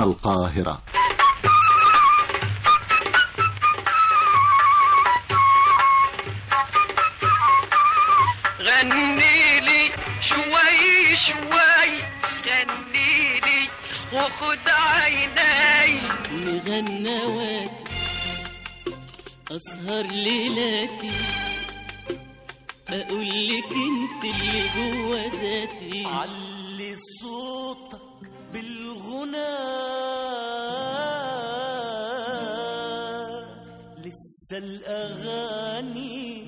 القاهرة غني لي شوي شوي غني لي وخد عيني مغنواتي أسهر ليلاتي أقول لك أنت اللي جوا ذاتي علي صوتك بالغنى لسه الأغاني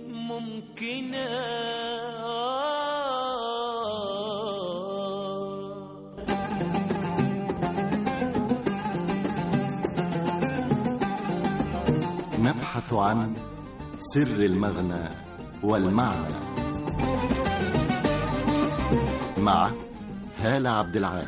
ممكنة نبحث عن سر المغنى والمعنى مع هالة عبد العال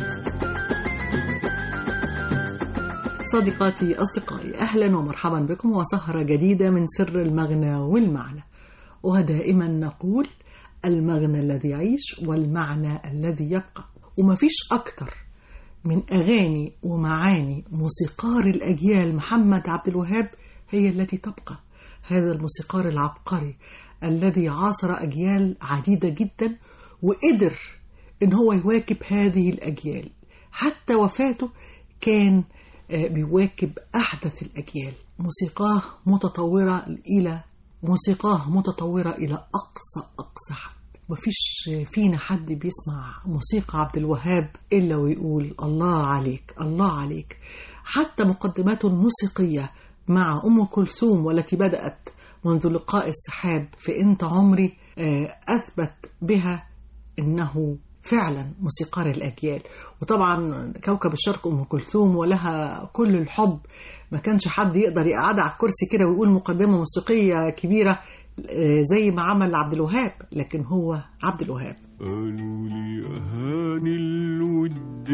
صديقاتي أصدقائي أهلا ومرحبا بكم وسهرة جديدة من سر المغنى والمعنى ودائما نقول المغنى الذي يعيش والمعنى الذي يبقى ومفيش أكتر من أغاني ومعاني موسيقار الأجيال محمد عبد الوهاب هي التي تبقى هذا الموسيقار العبقري الذي عاصر أجيال عديدة جدا وقدر إن هو يواكب هذه الأجيال حتى وفاته كان آه، بيواكب أحدث الأجيال موسيقاه متطورة إلى موسيقاه متطورة إلى أقصى أقصى حد مفيش فينا حد بيسمع موسيقى عبد الوهاب إلا ويقول الله عليك الله عليك حتى مقدماته الموسيقية مع أم كلثوم والتي بدأت منذ لقاء السحاب في أنت عمري آه، أثبت بها انه فعلا موسيقار الاجيال وطبعا كوكب الشرق ام كلثوم ولها كل الحب ما كانش حد يقدر يقعد على الكرسي كده ويقول مقدمه موسيقيه كبيره آه، زي ما عمل عبد الوهاب لكن هو عبد الوهاب قالوا لي أهاني الود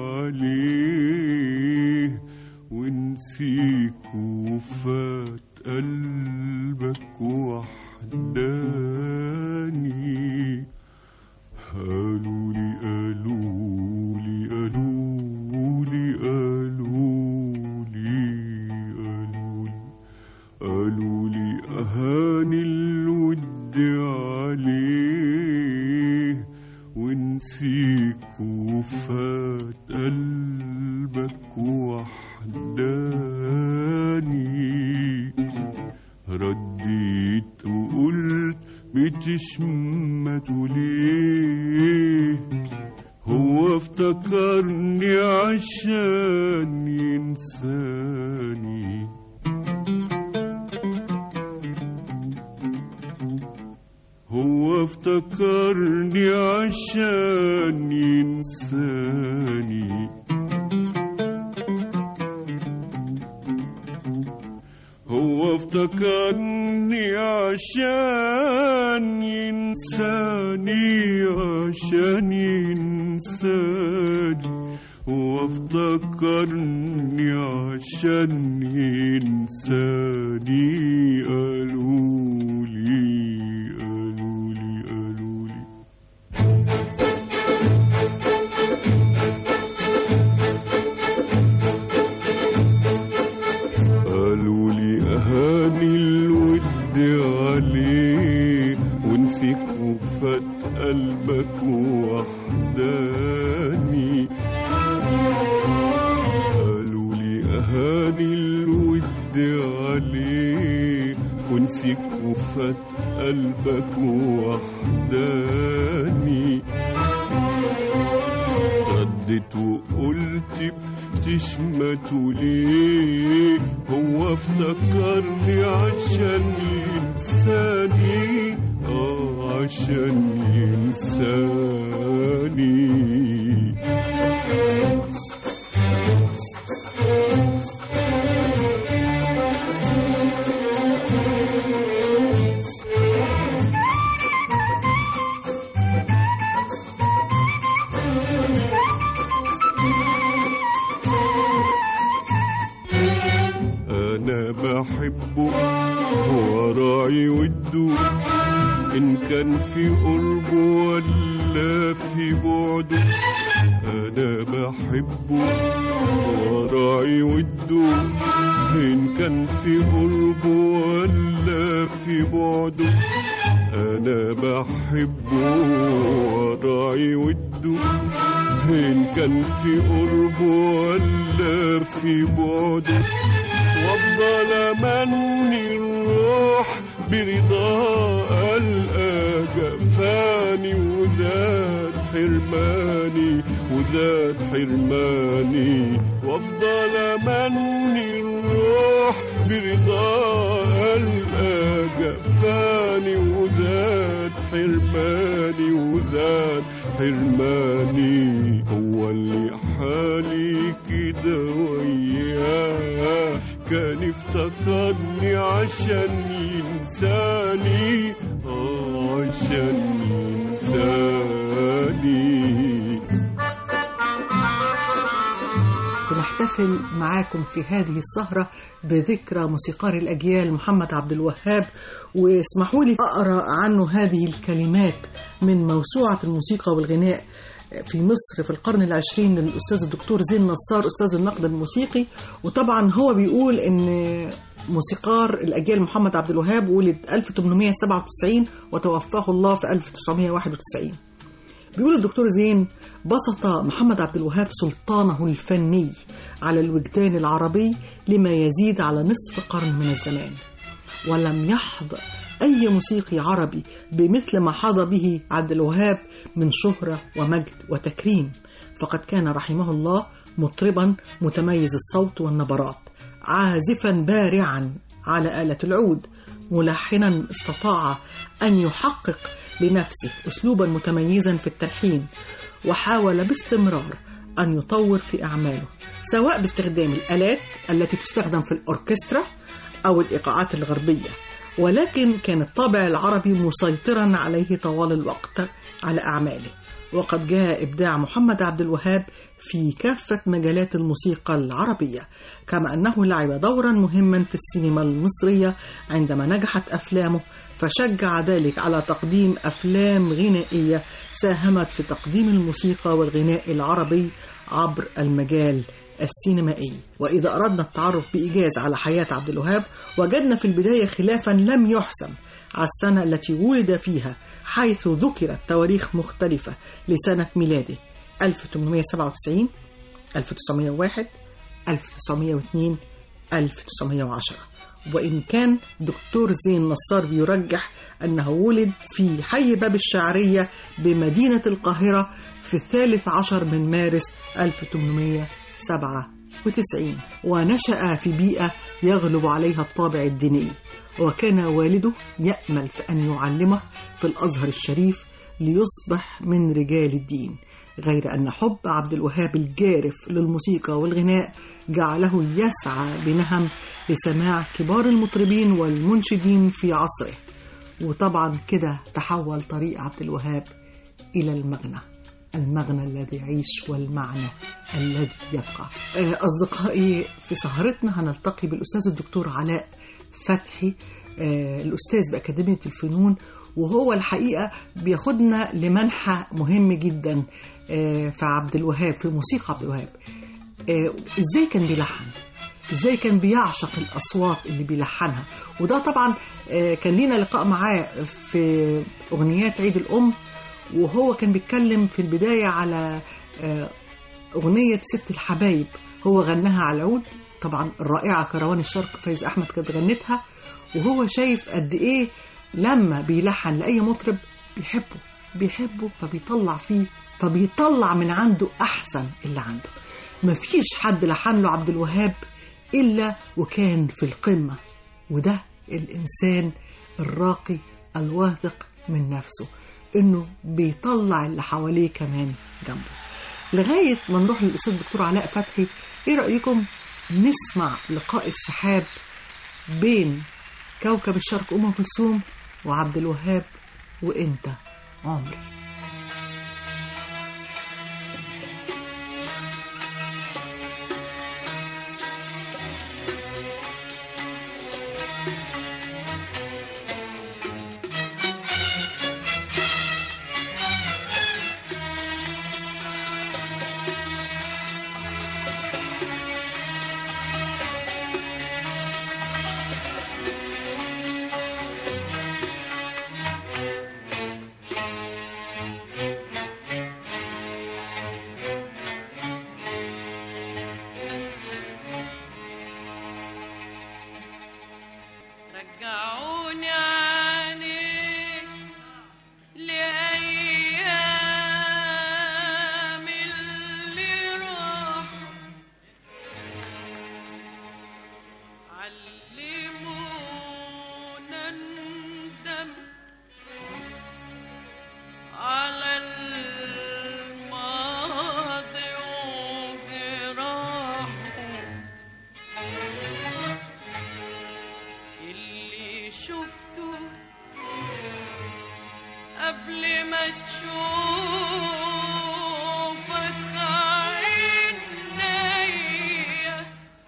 عليه ونسيك وفات قلبك وحداني قالوا لي قالوا لي قالوا لي قالوا لي قالوا لي قالوا لي أهاني الود عليه ونسيك وفات قلبك وحداني رديت وقلت بتشمته ليه هو افتكرني عشان ينساني هو افتكرني عشان ينساني هو افتكرني عشان ينساني عشان ينساني هو افتكرني عشان ينساني قالوا لي قالوا لي قالوا لي قالوا لي أهاني الود عليه ونسيك وفات قلبك وحداني قالوا لي أهاني الود عليه ونسيك وفات قلبك وحداني ردت وقلت بتشمته ليه هو افتكرني عشان ينساني اه عشان ينساني أنا بحبه هو راعي وده إن كان في قربه ولا في بعده أنا بحبه وراعي وده إن كان في قربه ولا في بعده أنا بحبه وراعي وده إن كان في قربه ولا في بعده وافضل امني الروح برضا القى جفاني وزاد حرماني وزاد حرماني وافضل امني الروح برضا القى جفاني وزاد حرماني وزاد حرماني هو اللي حالي كده وياه كان افتكرني عشان ينساني اه عشان ينساني بنحتفل معاكم في هذه السهرة بذكرى موسيقار الأجيال محمد عبد الوهاب واسمحوا لي أقرأ عنه هذه الكلمات من موسوعة الموسيقى والغناء في مصر في القرن العشرين للأستاذ الدكتور زين نصار أستاذ النقد الموسيقي وطبعا هو بيقول إن موسيقار الأجيال محمد عبد الوهاب ولد 1897 وتوفاه الله في 1991 بيقول الدكتور زين بسط محمد عبد الوهاب سلطانه الفني على الوجدان العربي لما يزيد على نصف قرن من الزمان ولم يحظى أي موسيقي عربي بمثل ما حظى به عبد الوهاب من شهرة ومجد وتكريم فقد كان رحمه الله مطربا متميز الصوت والنبرات عازفا بارعا على آلة العود ملحنا استطاع أن يحقق لنفسه أسلوبا متميزا في التلحين وحاول باستمرار أن يطور في أعماله سواء باستخدام الآلات التي تستخدم في الأوركسترا أو الإيقاعات الغربية ولكن كان الطابع العربي مسيطرا عليه طوال الوقت على أعماله وقد جاء إبداع محمد عبد الوهاب في كافة مجالات الموسيقى العربية كما أنه لعب دورا مهما في السينما المصرية عندما نجحت أفلامه فشجع ذلك على تقديم أفلام غنائية ساهمت في تقديم الموسيقى والغناء العربي عبر المجال السينمائي وإذا أردنا التعرف بإيجاز على حياة عبد الوهاب وجدنا في البداية خلافا لم يحسم على السنة التي ولد فيها حيث ذكرت تواريخ مختلفة لسنة ميلاده 1897 1901 1902 1910 وإن كان دكتور زين نصار بيرجح أنه ولد في حي باب الشعرية بمدينة القاهرة في الثالث عشر من مارس 1897 ونشأ في بيئة يغلب عليها الطابع الديني وكان والده يأمل في أن يعلمه في الأزهر الشريف ليصبح من رجال الدين غير أن حب عبد الوهاب الجارف للموسيقى والغناء جعله يسعى بنهم لسماع كبار المطربين والمنشدين في عصره وطبعا كده تحول طريق عبد الوهاب إلى المغنى المغنى الذي يعيش والمعنى الذي يبقى آه، أصدقائي في سهرتنا هنلتقي بالأستاذ الدكتور علاء فتحي آه، الأستاذ بأكاديمية الفنون وهو الحقيقة بياخدنا لمنحى مهم جدا آه، في عبد الوهاب في موسيقى عبد الوهاب آه، ازاي كان بيلحن ازاي كان بيعشق الاصوات اللي بيلحنها وده طبعا آه، كان لينا لقاء معاه في اغنيات عيد الام وهو كان بيتكلم في البدايه على آه، اغنيه ست الحبايب هو غناها على العود طبعا الرائعه كروان الشرق فايز احمد كانت غنتها وهو شايف قد ايه لما بيلحن لاي مطرب بيحبه بيحبه فبيطلع فيه فبيطلع من عنده احسن اللي عنده مفيش حد لحن له عبد الوهاب الا وكان في القمه وده الانسان الراقي الواثق من نفسه انه بيطلع اللي حواليه كمان جنبه لغايه ما نروح للاستاذ الدكتور علاء فتحي ايه رايكم نسمع لقاء السحاب بين كوكب الشرق ام كلثوم وعبد الوهاب وانت عمري تشوفك عينيا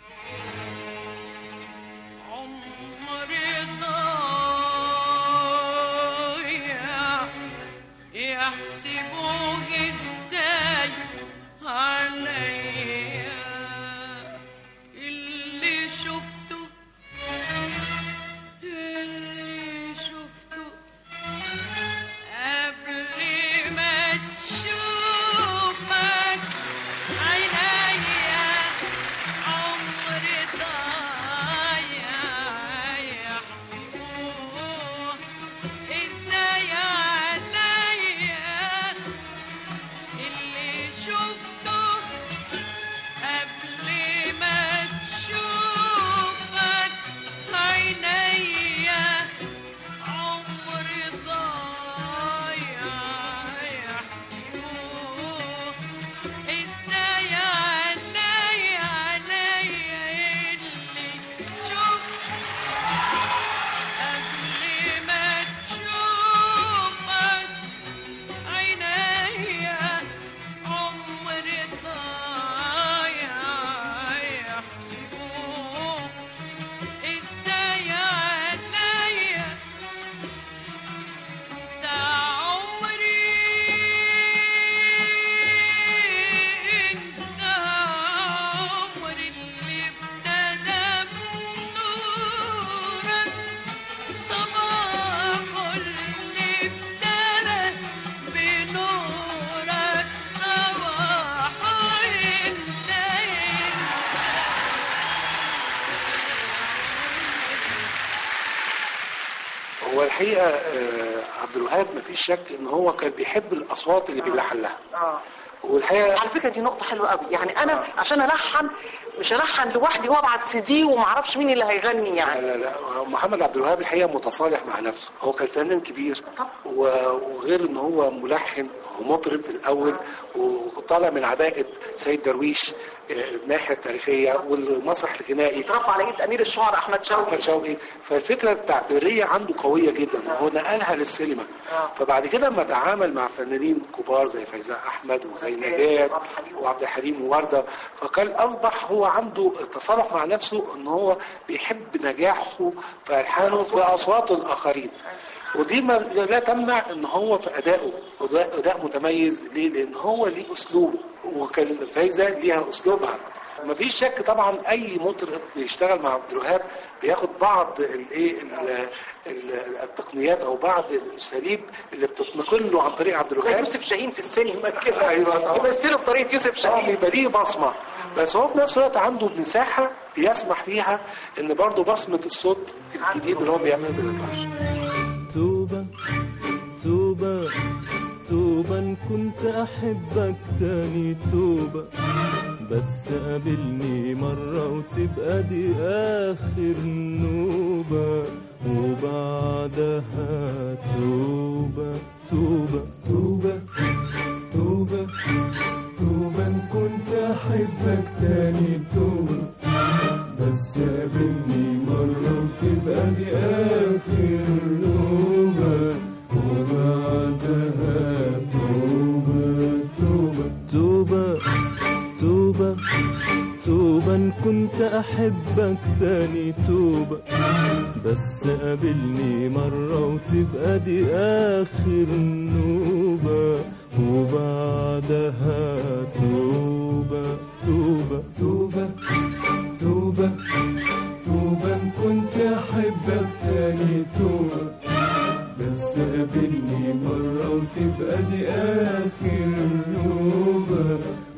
عمري ضايع يحسبوه ازاي عليا اللي شفته اللي شفته قبل ما تشوفك عينيا عمري ضايع يحسبوه ازاي عليا اللي شفته قبل ما تشوفك عينيا عمري ضايع يحسبوه ازاي عليا عليا اللي شفت قبل ما تشوفك عينيا عمري ضايع يحسبوه ازاي عليا ده عمري انت عمري اللي ابتدى بنورك صباح اللي ابتدى بنورك صباح انت هو الحقيقه آه، عبد الوهاب مفيش شك ان هو كان بيحب الاصوات اللي بيلحن لها اه والحقيقه على فكره دي نقطه حلوه قوي يعني انا عشان الحن مش الحن لوحدي وابعت سي دي وما اعرفش مين اللي هيغني لا يعني لا لا محمد عبد الوهاب الحقيقه متصالح مع نفسه هو كان فنان كبير و- وغير ان هو ملحن ومطرب في الاول وطالع من عباءه سيد درويش آه، الناحيه التاريخيه والمسرح الغنائي اترفع على ايد امير الشعراء احمد شوقي احمد شوقي فالفكره التعبيريه عنده قويه جدا وهو نقلها للسينما آه. فبعد كده لما تعامل مع فنانين كبار زي فايزاء احمد وزي نجاة وعبد الحليم. وعبد الحليم وورده فكان اصبح هو عنده تصالح مع نفسه ان هو بيحب نجاحه في الحانه في اصوات الاخرين ودي ما لا تمنع ان هو في ادائه وده اداء متميز ليه؟ لان هو ليه اسلوبه وكان فايزه ليها اسلوبها ما فيش شك طبعا اي مطرب بيشتغل مع عبد الوهاب بياخد بعض الايه ال- ال- التقنيات او بعض الاساليب اللي بتتنقل له عن طريق عبد زي الوهاب يوسف شاهين في السينما كده أيوة طبعا. يمثلوا بطريقه يوسف اه شاهين بيبقى ليه بصمه بس هو في نفس الوقت عنده مساحه يسمح فيها ان برضه بصمه الصوت الجديد اللي هو بيعمله ما تطلعش توبة توبة توبة إن كنت أحبك تاني توبة بس قابلني مرة وتبقى دي آخر نوبة وبعدها توبة توبة توبة توبة توبة إن كنت أحبك تاني توبة بس قابلني مرة وتبقى دي آخر نوبة وبعدها توبة توبة توبة توبة توبة إن كنت أحبك تاني توبة بس قابلني مرة وتبقى دي آخر نوبة وبعدها توبة توبة توبة توبة توبة إن كنت أحبك تاني توبة بس قابلني مرة وتبقى دي آخر نوبة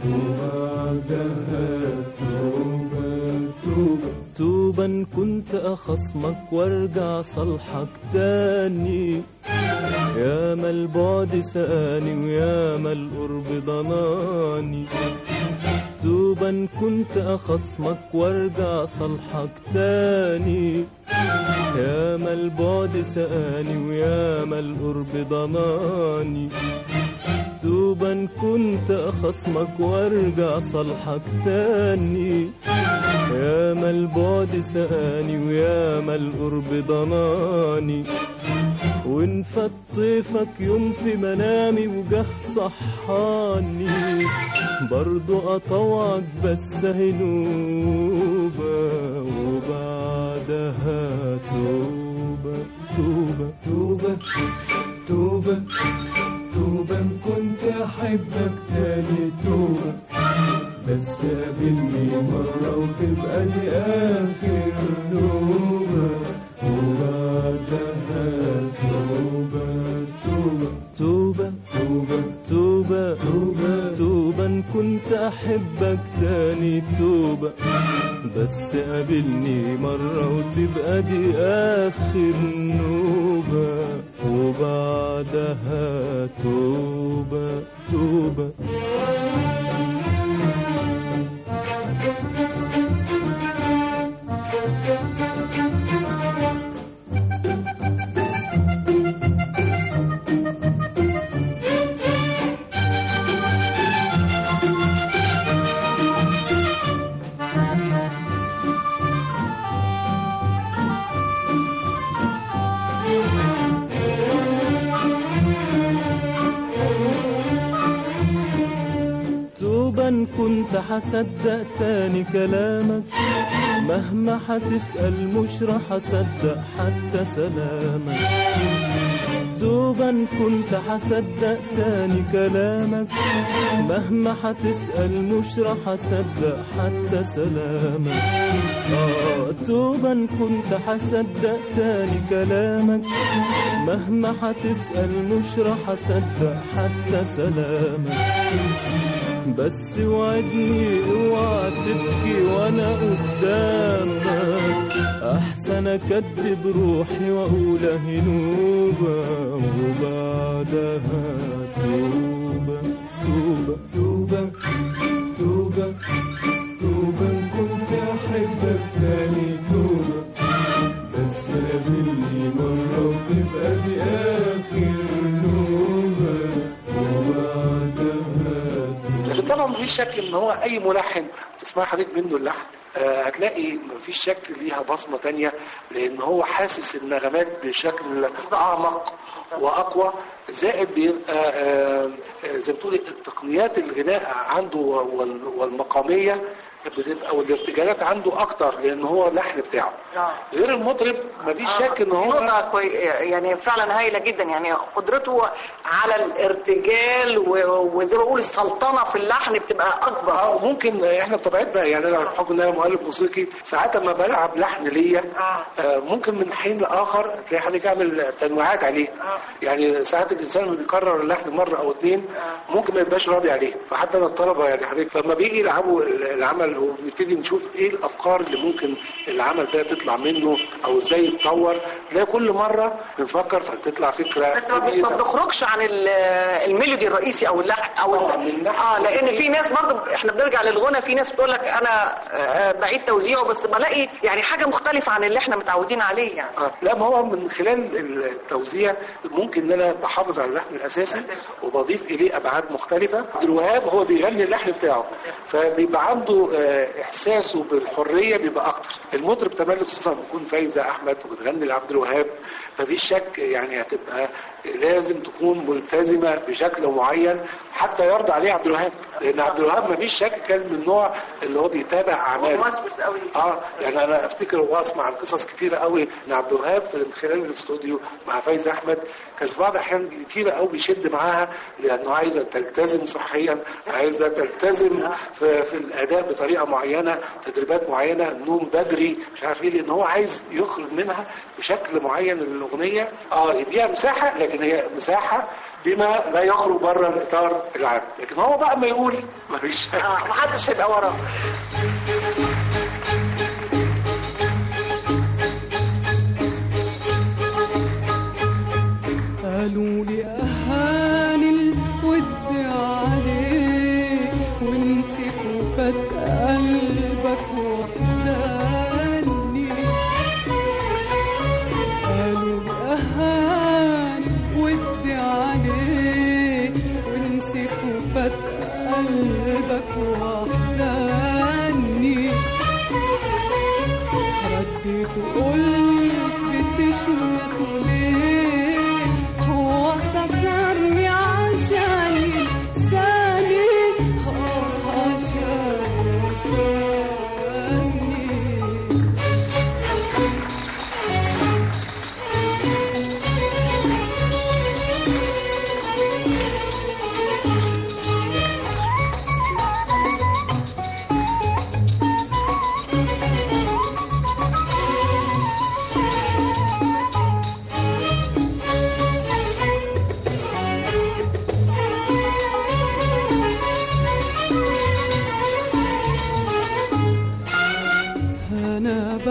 وبعدها توبة توبة توبة إن كنت أخصمك وارجع صالحك تاني يا ما البعد سقاني ويا ما القرب ضناني توبة إن كنت أخصمك وارجع صالحك تاني يا ما البعد سقاني ويا ما القرب ضناني توبة إن كنت أخصمك وارجع صالحك تاني يا ما البعد سقاني ويا ما القرب ضناني وإن فات طيفك يوم في منامي وجه صحاني برضو أطوعك بس هنوبة وبعدها توبة توبة توبة توبة توبة إن كنت أحبك تاني توبة بس قابلني مرة وتبقى دي آخر نوبة وبعدها توبة توبة توبة توبة توبة توبة توبة إن كنت أحبك تاني توبة بس قابلني مرة وتبقى دي آخر نوبة وبعدها توبة توبة توبة إن كنت هصدق تاني كلامك مهما هتسأل مش راح أصدق حتى سلامك توبة إن كنت هصدق تاني كلامك مهما هتسأل مش راح أصدق حتى سلامك آه توبة إن كنت هصدق تاني كلامك مهما هتسأل مش راح أصدق حتى سلامك بس وعدني اوعى تبكي وانا قدامك احسن اكدب روحي واقول هنوبة وبعدها توبة توبة توبة توبة توبة إن كنت احبك تاني توبة بس قابلني مرة وتبقى دي آخر نوبة وبعدها لكن طبعا مفيش شك ان هو اي ملحن تسمع حضرتك منه اللحن آه، هتلاقي مفيش شك ليها بصمه تانية لان هو حاسس النغمات بشكل اعمق واقوى زائد بيبقى آه، آه، زي ما بتقولي التقنيات الغناء عنده وال- والمقاميه بتبقى والارتجالات عنده اكتر لان هو اللحن بتاعه غير المطرب مفيش شك ان هو نقطة كوي... يعني فعلا هايلة جدا يعني قدرته على الارتجال و- وزي ما بقول السلطنة في اللحن بتبقى أكبر اه ممكن احنا بطبيعتنا يعني انا بحكم ان انا مؤلف موسيقي ساعات لما بلعب لحن ليا آه. آه، ممكن من حين لاخر تلاقي حد يعمل تنويعات عليه يعني ساعات الانسان لما بيكرر اللحن مره او اتنين ممكن ما يبقاش راضي عليه فحتى انا الطلبه يعني حضرتك لما بيجي يلعبوا العمل وبنبتدي نشوف ايه الافكار اللي ممكن العمل ده تطلع منه او ازاي يتطور تلاقي كل مره بنفكر فتطلع فكره بس ما بن- ما جديدة. بنخرجش عن ال- الميلودي الرئيسي او اللحن او آه، ال- من ناحية اه لان في ناس برضه احنا بنرجع للغنى في ناس بتقول لك انا آه، بعيد توزيعه بس بلاقي يعني حاجه مختلفه عن اللي احنا متعودين عليه يعني آه، لا ما هو من خلال التوزيع ممكن ان انا بحافظ على اللحن الاساسي وبضيف اليه ابعاد مختلفه عبد الوهاب هو بيغني اللحن بتاعه فبيبقى عنده آه، احساسه بالحريه بيبقى اكتر المطرب تملك خصوصا بيكون فايزه احمد وبتغني لعبد الوهاب مفيش شك يعني هتبقى لازم تكون ملتزمه بشكل معين حتى يرضى عليه عبد الوهاب لان عبد الوهاب مفيش شك كان من النوع اللي هو بيتابع اعماله موسوس قوي اه يعني انا افتكر واسمع عن قصص كتيره قوي ان عبد الوهاب من خلال الاستوديو مع فايز احمد كان في بعض الاحيان كتيره قوي بيشد معاها لانه عايزه تلتزم صحيا عايزه تلتزم في, في الاداء بطريقه معينه تدريبات معينه النوم بدري مش عارف ايه لان هو عايز يخرج منها بشكل معين للاغنيه اه يديها مساحه لكن هي مساحه بما لا يخرج بره الاطار العام لكن هو بقى ما يقول مفيش شك. اه محدش هيبقى وراه قالوا لي أهاني الود عليك ونسيت وفات قلبك وحداني قالوا لي أهاني الود عليك ونسيت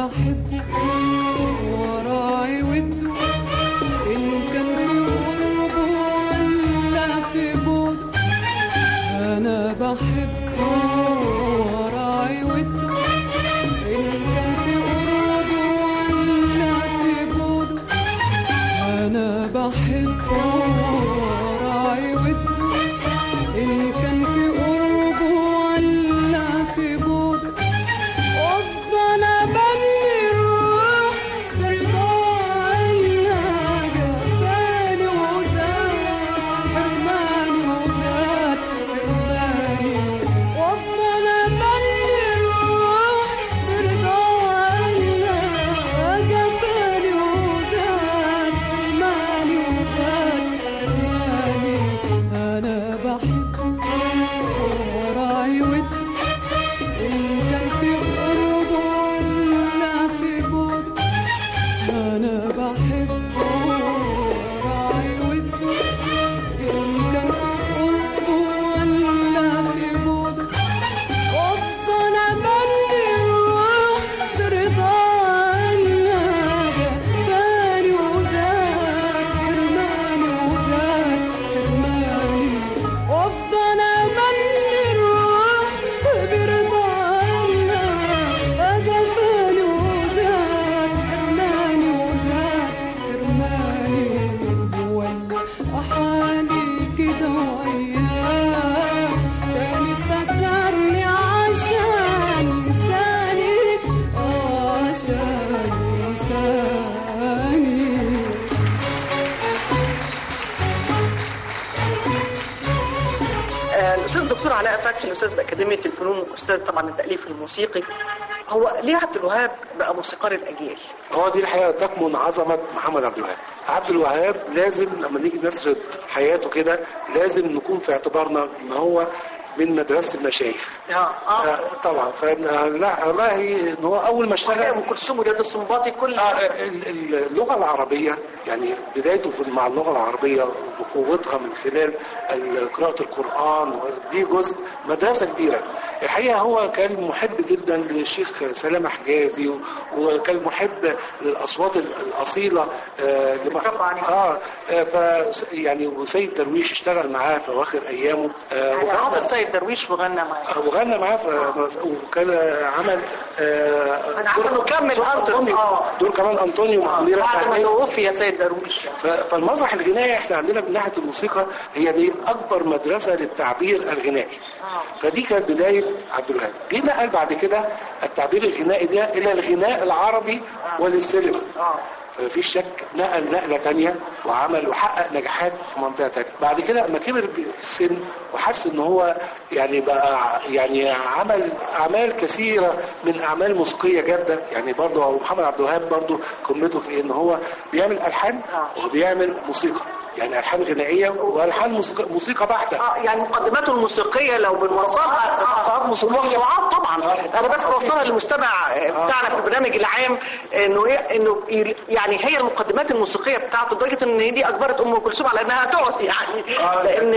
بحب وراعي وده إن كان في قربه ولا في بعده أنا بحب وراعي وده إن كان في قربه ولا في بعده أنا بحب وراعي وده إن كان في قربه ولا في بعده وأفضل أبني الروح برضا الله جفاني وزاد حرماني وزاد حرماني وأفضل أبني الروح برضا الله جفاني وزاد حرماني وزاد حرماني أنا بحب وراعي ودي إن كان في قرب ولا في بعد أنا بحب وراعي ودي إن كان في قرب ولا في بعد وأفضل أبني الروح برضا الله جفاني وزاد حرماني وزاد حرماني وأفضل أبني الروح برضا الله جفاني وزاد حرماني وزاد حرماني ولا حالي كده وياه تاني فكرني عشان ينساني آه عشان ينساني آه، الاستاذ الدكتور علاء فتحي الاستاذ باكاديميه الفنون واستاذ طبعا التاليف الموسيقي هو ليه عبد الوهاب بقى موسيقار الاجيال هو دي الحقيقه تكمن عظمه محمد عبد الوهاب عبد الوهاب لازم لما نيجي نسرد حياته كده لازم نكون في اعتبارنا ان هو من مدرسه المشايخ اه اه آه، طبعا فإن لا والله ان هو اول ما اشتغل ام كلثوم ورياض السنباطي كل آه، ال- ال- اللغة العربية يعني بدايته في مع اللغة العربية بقوتها من خلال ال- قراءة القرآن دي جزء مدرسة كبيرة الحقيقة هو كان محب جدا للشيخ سلامة حجازي و- وكان محب للأصوات ال- الأصيلة آه، لما- اه آه، ف يعني وسيد درويش اشتغل معاه في أواخر أيامه آه، يعني وغنى- عاصر سيد درويش وغنى معاه وغنى معاه ف- وكان عمل آه، انا عارفه انه كمل دول انتر أنطونيو. اه دول كمان أنطونيو ومنيرة بعد ما فهمي. توفي سيد درويش ف- فالمسرح الغنائي احنا عندنا من ناحيه الموسيقى هي دي اكبر مدرسه للتعبير الغنائي اه فدي كانت بدايه عبد الوهاب جه نقل بعد كده التعبير الغنائي ده الى الغناء العربي وللسينما اه ففي شك نقل نقله تانية وعمل وحقق نجاحات في منطقه تانية بعد كده لما كبر في السن وحس ان هو يعني بقى يعني عمل اعمال كثيره من اعمال موسيقيه جاده يعني برضه أبو محمد عبد الوهاب برضه قمته في ان هو بيعمل الحان وبيعمل موسيقى يعني الحان غنائيه والحان موسيقى, موسيقى بحته اه يعني مقدماته الموسيقيه لو بنوصلها مقطوعات موسيقيه مقطوعات طبعا انا بس بوصلها للمستمع بتاعنا في البرنامج العام انه هي انه يعني هي المقدمات الموسيقيه بتاعته لدرجه ان دي اجبرت ام كلثوم على انها تقعد يعني لان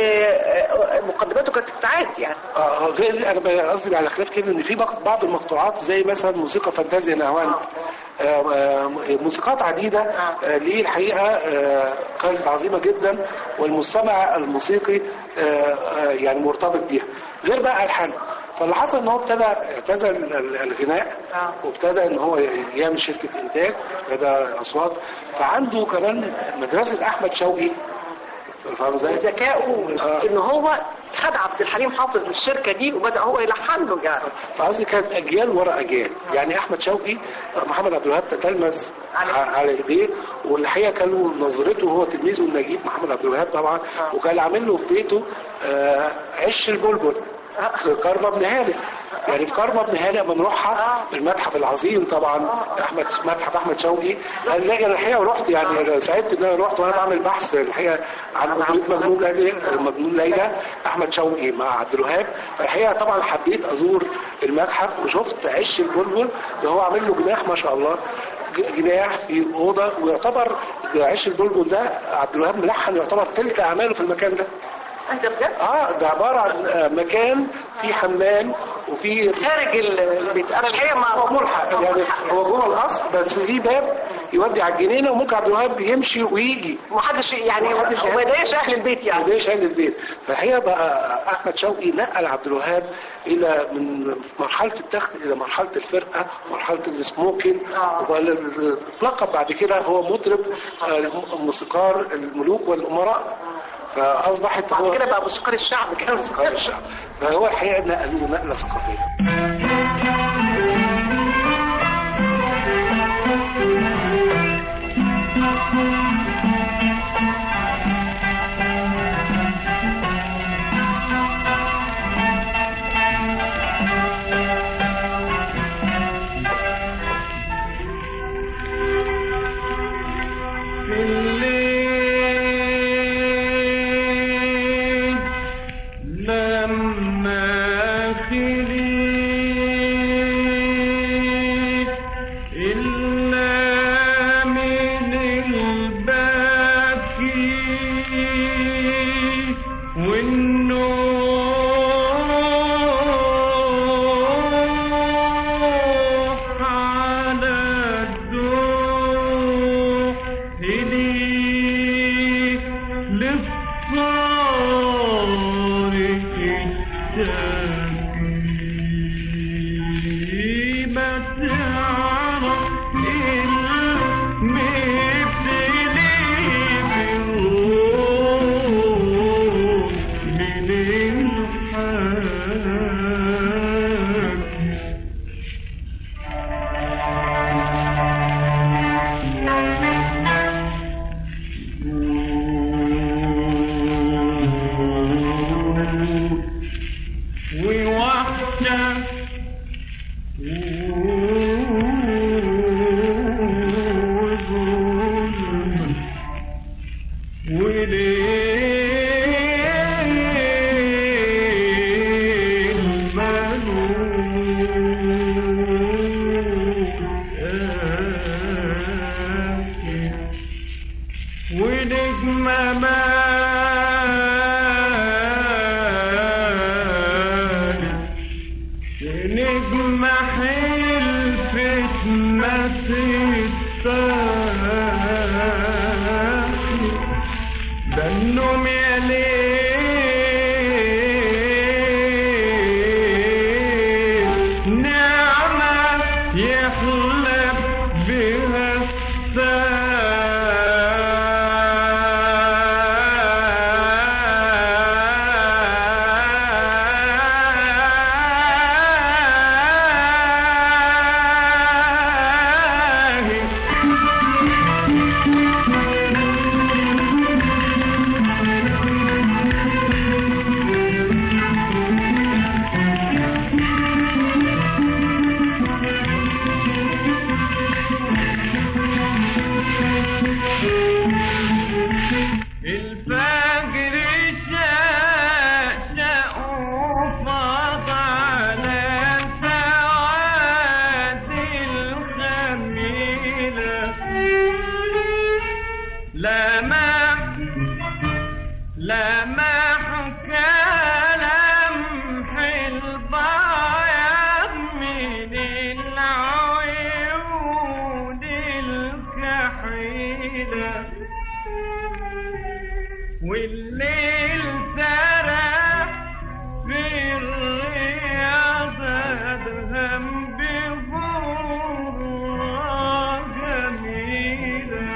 مقدماته كانت بتاعت يعني اه غير انا قصدي على خلاف كده ان في بق- بعض المقطوعات زي مثلا موسيقى فانتازيا نهواند آه، آه، موسيقات عديده آه، ليه الحقيقه آه، كانت عظيمه جدا والمستمع الموسيقي آه، آه، يعني مرتبط بيها غير بقى الحان فاللي حصل ان هو ابتدى اعتزل ال- الغناء وابتدى ان هو يعمل شركه انتاج ابتدى اصوات فعنده كمان مدرسه احمد شوقي فاهم ازاي؟ ذكائه ان هو خد عبد الحليم حافظ للشركه دي وبدا هو يلحن له يعني فقصدي كانت اجيال ورا اجيال يعني احمد شوقي محمد عبد الوهاب تتلمذ ع- على ايديه والحقيقه كانوا نظرته هو تلميذه النجيب محمد عبد الوهاب طبعا وكان عامل له في بيته آه، عش البلبل في كرمه بن هانئ يعني في كرمه بن هانئ بنروحها المتحف العظيم طبعا احمد متحف احمد شوقي هنلاقي انا الحقيقه رحت يعني أنا سعدت ان انا رحت وانا بعمل بحث الحقيقه عن اغنيه مجنون ليلى مجنون ليلى احمد شوقي مع عبد الوهاب فالحقيقه طبعا حبيت ازور المتحف وشفت عش البلبل ده هو عامل له جناح ما شاء الله ج- جناح في اوضه ويعتبر عش البلبل ده عبد الوهاب ملحن يعتبر تلت اعماله في المكان ده انت بجد اه ده عباره عن آه، مكان فيه حمام وفيه خارج ال- البيت انا الحقيقه ما هو ملحق يعني هو جوه القصر بس ليه باب يودي على الجنينه وممكن عبد الوهاب يمشي ويجي محدش يعني ما يضايقش اهل البيت يعني ليش اهل البيت فهي بقى احمد شوقي نقل عبد الوهاب الى من مرحله التخت الى مرحله الفرقه مرحله السموكين واتلقب بعد كده هو مطرب آه، موسيقار الملوك والامراء فاصبحت هو بعد كده بقى موسيقار الشعب كان موسيقار الشعب فهو الحقيقه نقلوه نقله ثقافيه في الليل لما خليت إلا من الباكي والنوح على الدوح إلي للصارخ الشاكي ما تعرف المبتلي بالروح من الحاكي ووحدة وظلم وليل ملوك آكل ونجمة مالك نجمة حلفت ما تستاهل ده النوم يا ليل نعمة يحلم بها الساهل الفجر شاشة وفاض على سواد الخميلة لمح لمح كلام البياض من العيون الكحيله والليل سرح في الرياض أدهم بغرة جميلة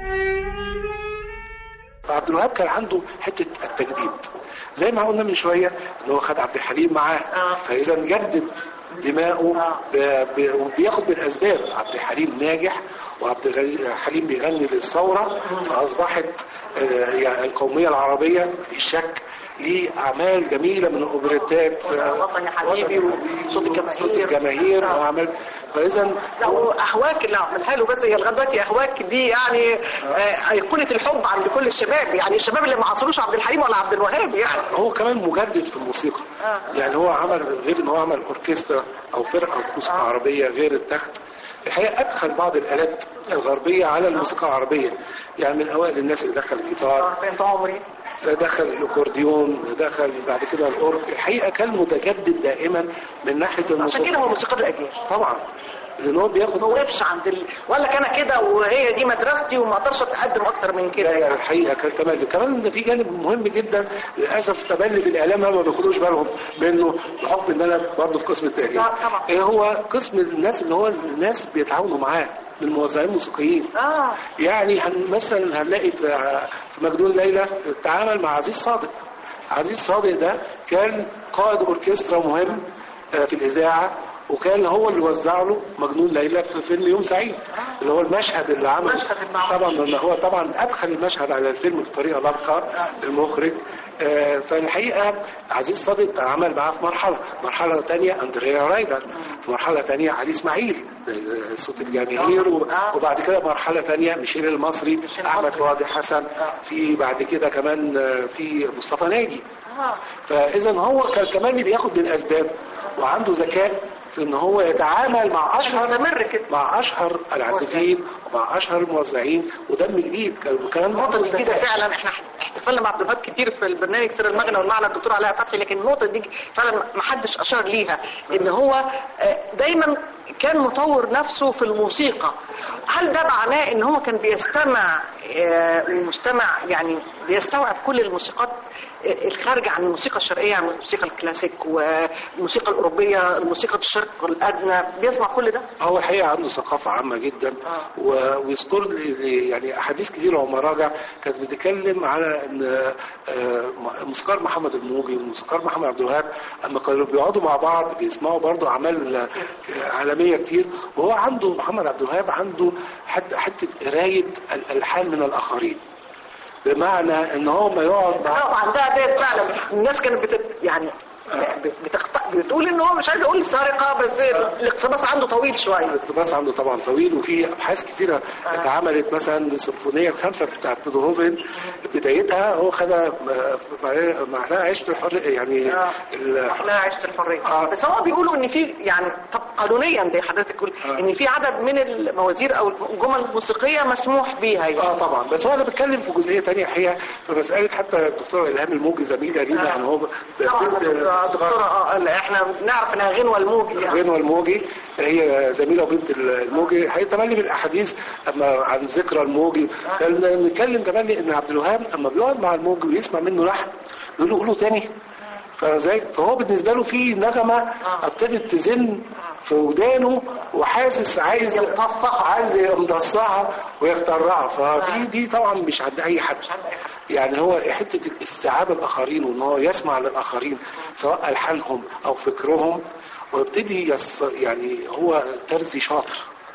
فعبد الوهاب كان عنده حته التجديد زي ما قلنا من شويه ان هو خد عبد الحليم معاه فاذا جدد دماؤه ب- ب- وبياخد بالاسباب عبد الحليم ناجح وعبد الحليم بيغني للثوره فاصبحت آه، يعني القوميه العربيه في شك ليه اعمال جميله من الاوبريتات آه، وطن يا حبيبي وصوت الجماهير. صوت الجماهير واعمال فاذا لا واهواك اللي عملها له بس هي لغايه دلوقتي اهواك دي يعني آه، ايقونه الحب عند كل الشباب يعني الشباب اللي ما عصروش عبد الحليم ولا عبد الوهاب يعني هو كمان مجدد في الموسيقى آه. يعني هو عمل غير ان هو عمل اوركسترا او فرقه موسيقى عربيه غير التخت الحقيقه ادخل بعض الالات الغربيه على الموسيقى العربيه يعني من اوائل الناس اللي دخل الجيتار بنت عمري دخل الاكورديون التلفزيون دخل بعد كده الأورج الحقيقة كان متجدد دائما من ناحية عشان الموسيقى كده هو موسيقار الاجيال طبعا لأن هو بياخد ما وقفش عند ال... ولا كان كده وهي دي مدرستي وما اقدرش اتقدم اكتر من كده لا يعني يعني الحقيقه كان تملي كمان ده في جانب مهم جدا للاسف تملي في الاعلام ما بياخدوش بالهم منه بحكم ان انا برضه في قسم التاجيل آه، طبعا. ايه هو قسم الناس اللي هو الناس بيتعاونوا معاه من الموزعين الموسيقيين اه يعني هن مثلا هنلاقي في في مجنون ليلى تعامل مع عزيز صادق عزيز صادق ده كان قائد اوركسترا مهم آه، في الاذاعه وكان هو اللي وزع له مجنون ليلى في فيلم يوم سعيد اللي هو المشهد اللي عمل المشهد المعمول. طبعا لما هو طبعا ادخل المشهد على الفيلم بطريقه لبقه المخرج آه، فالحقيقه عزيز صادق عمل معاه في مرحله مرحله ثانيه اندريا رايدر في مرحله ثانيه علي اسماعيل آه، صوت الجماهير و- آه. وبعد كده مرحله ثانيه ميشيل المصري احمد فؤاد حسن في بعد كده كمان آه، في مصطفى ناجي اه فاذا هو كان كمان بياخد من الاسباب وعنده ذكاء في ان هو يتعامل مع اشهر مستمر كده مع اشهر العازفين ومع اشهر الموزعين ودم جديد كان كان النقطة الجديدة فعلا احنا احتفلنا مع ضيوفات كتير في البرنامج سر المغنى والمعنى الدكتور علاء فتحي لكن النقطة دي فعلا ما حدش أشار ليها إن هو آه، دايما كان مطور نفسه في الموسيقى هل ده معناه إن هو كان بيستمع آه، ومستمع يعني بيستوعب كل الموسيقات آه، الخارجة عن الموسيقى الشرقية عن الموسيقى الكلاسيك والموسيقى الأوروبية الموسيقى الشرق الأدنى بيسمع كل ده؟ هو الحقيقه عنده ثقافه عامه جدا آه. و- ويذكر لي يعني احاديث كثيره ومراجع كانت بتتكلم على ان آه، الموسيقار محمد الموجي والموسيقار محمد عبد الوهاب اما كانوا بيقعدوا مع بعض بيسمعوا برضه اعمال آه، عالميه كتير وهو عنده محمد عبد الوهاب عنده حت- حته قرايه الالحان من الاخرين بمعنى ان هو ما يقعد مع اه عندها ديت فعلا الناس كانت بتت يعني بتخط... بتقول ان هو مش عايز اقول سرقه بس الاقتباس عنده طويل شويه الاقتباس عنده طبعا طويل وفي ابحاث كتيره اتعملت مثلا سيمفونيه الخمسه بتاعت بيتهوفن بدايتها هو خدها مع- معناها عيشه الحر يعني آه. ال- احنا عشت الحريه آه. بس هم بيقولوا ان في يعني طب قانونيا زي حضرتك تقول آه. ان في عدد من الموازير او الجمل الموسيقيه مسموح بيها يعني اه طبعا بس هو انا بتكلم في جزئيه تانية الحقيقه في مساله حتى الدكتوره الهام الموجي زميله لينا آه. يعني هو طبعا بنت- دكتوره اه لا، احنا نعرف انها غنوه الموجي يعني غنوة الموجي هي زميلة وبنت الموجي هي تملي من الأحاديث أما عن ذكرى الموجي كان نتكلم تملي إن عبد الوهاب أما بيقعد مع الموجي ويسمع منه لحن يقول له قوله تاني فزي فهو بالنسبة له في نغمة ابتدت تزن في ودانه وحاسس عايز يمتصها عايز يمتصها ويخترعها ففي دي طبعا مش عند أي حد يعني هو حتة استيعاب الآخرين وإن هو يسمع للآخرين سواء ألحانهم أو فكرهم ويبتدي يص... يعني هو ترزي شاطر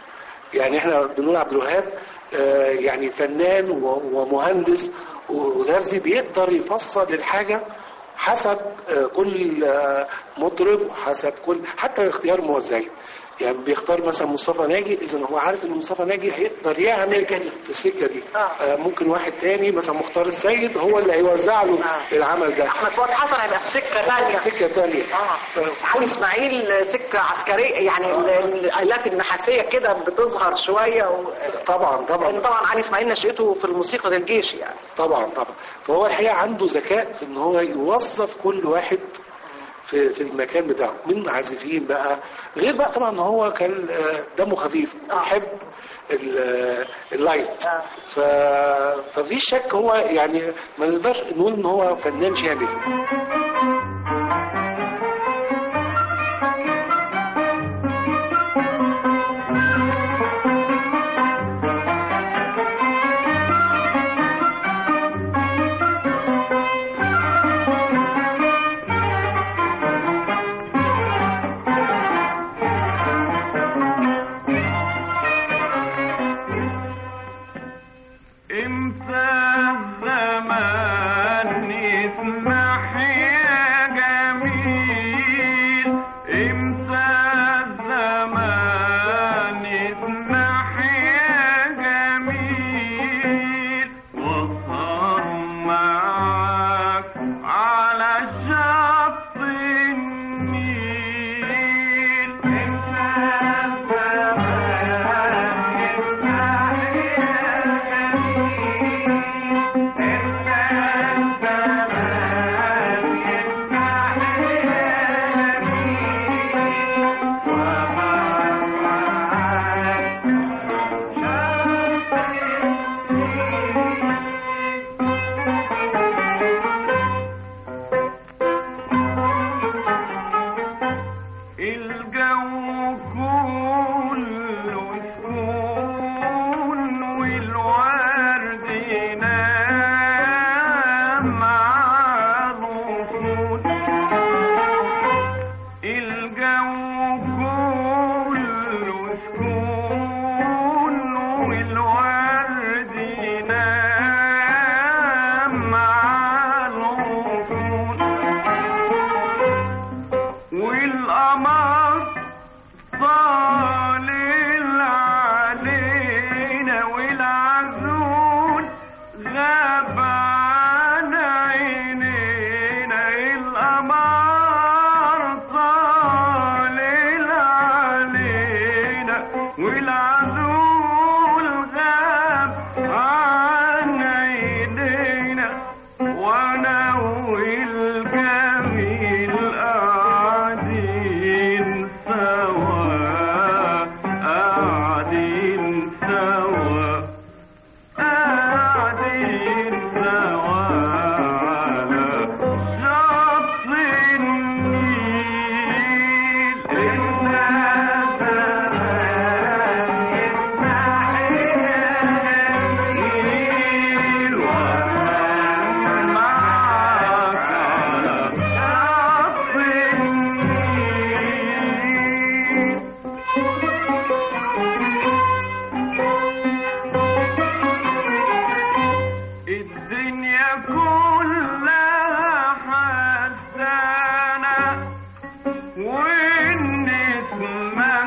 يعني احنا بنقول عبد الوهاب آه، يعني فنان و- ومهندس ودرزي بيقدر يفصل الحاجة حسب آه، كل آه، مطرب وحسب كل حتى اختيار الموزعين يعني بيختار مثلا مصطفى ناجي اذا هو عارف ان مصطفى ناجي هيقدر يعمل في السكه دي آه. آه، ممكن واحد تاني مثلا مختار السيد هو اللي هيوزع له آه. العمل ده احمد فؤاد حسن هيبقى في سكه ثانيه سكه تانية اه علي اسماعيل سكه عسكريه يعني ال- الالات النحاسيه كده بتظهر شويه و... طبعا طبعا لأن طبعا علي اسماعيل نشأته في الموسيقى الجيش يعني طبعا طبعا فهو الحقيقه عنده ذكاء في ان هو يوظف كل واحد في في المكان بتاعه من عازفين بقى غير بقى طبعا ان هو كان آه، دمه خفيف آه. يحب ال- آه، اللايت آه. ف ففي شك هو يعني ما نقدرش نقول ان هو فنان شامل امتى الزمان يسمح يا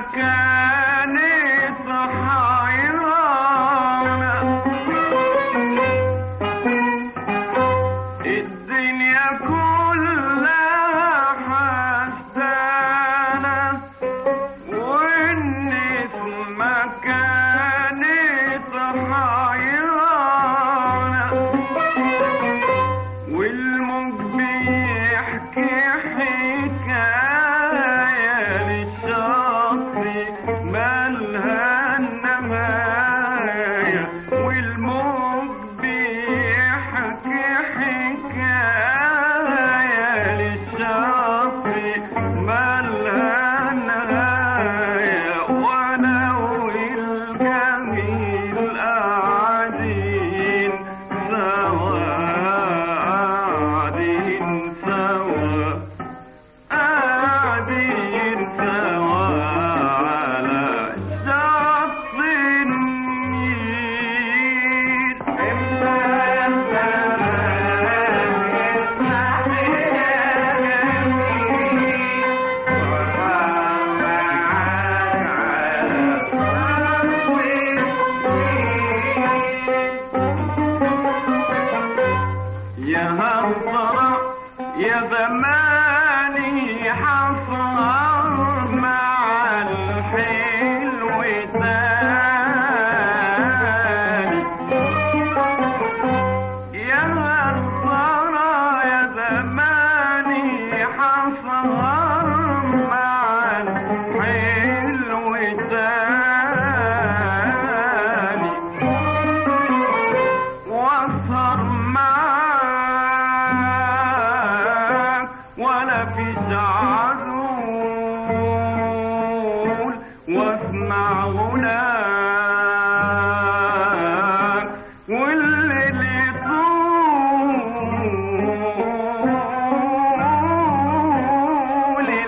كانت حيرانة الدنيا كلها حسانة والنسمة كانت حيرانة والموج بيحكي حكاية للشاطئ مالها النهاية والموج بيحكي حكاية للشاطئ مالها النهاية وأنا والجميل قاعدين سوا قاعدين سوا قاعدين سوا على شط النيل يا هالضرع يا زماني حصر مع الحلو تاني يا هالضرع يا زماني حصر مع الحلو تاني واسهر معاك ولا في عزول واسمع غناك والليل يطول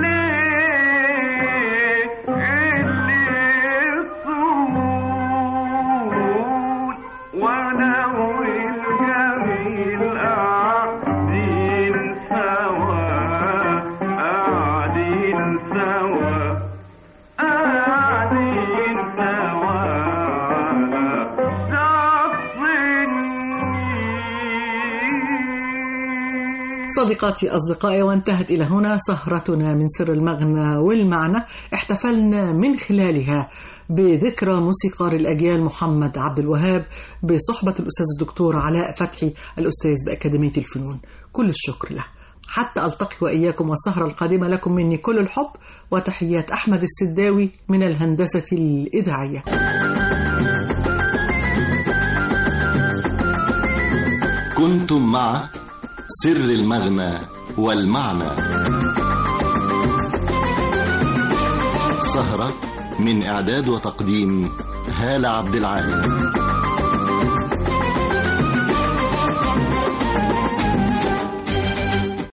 الليل الليل طول وانا والجميل قاعدين سوا قاعدين سوا قاعدين سوا على شط النيل صديقاتي أصدقائي وانتهت إلى هنا سهرتنا من سر المغنى والمعنى احتفلنا من خلالها بذكرى موسيقار الأجيال محمد عبد الوهاب بصحبة الأستاذ الدكتور علاء فتحي الأستاذ بأكاديمية الفنون كل الشكر له حتى ألتقي وإياكم والسهرة القادمة لكم مني كل الحب وتحيات أحمد السداوي من الهندسة الإذاعية كنتم مع سر المغنى والمعنى سهرة من إعداد وتقديم هالة عبد العال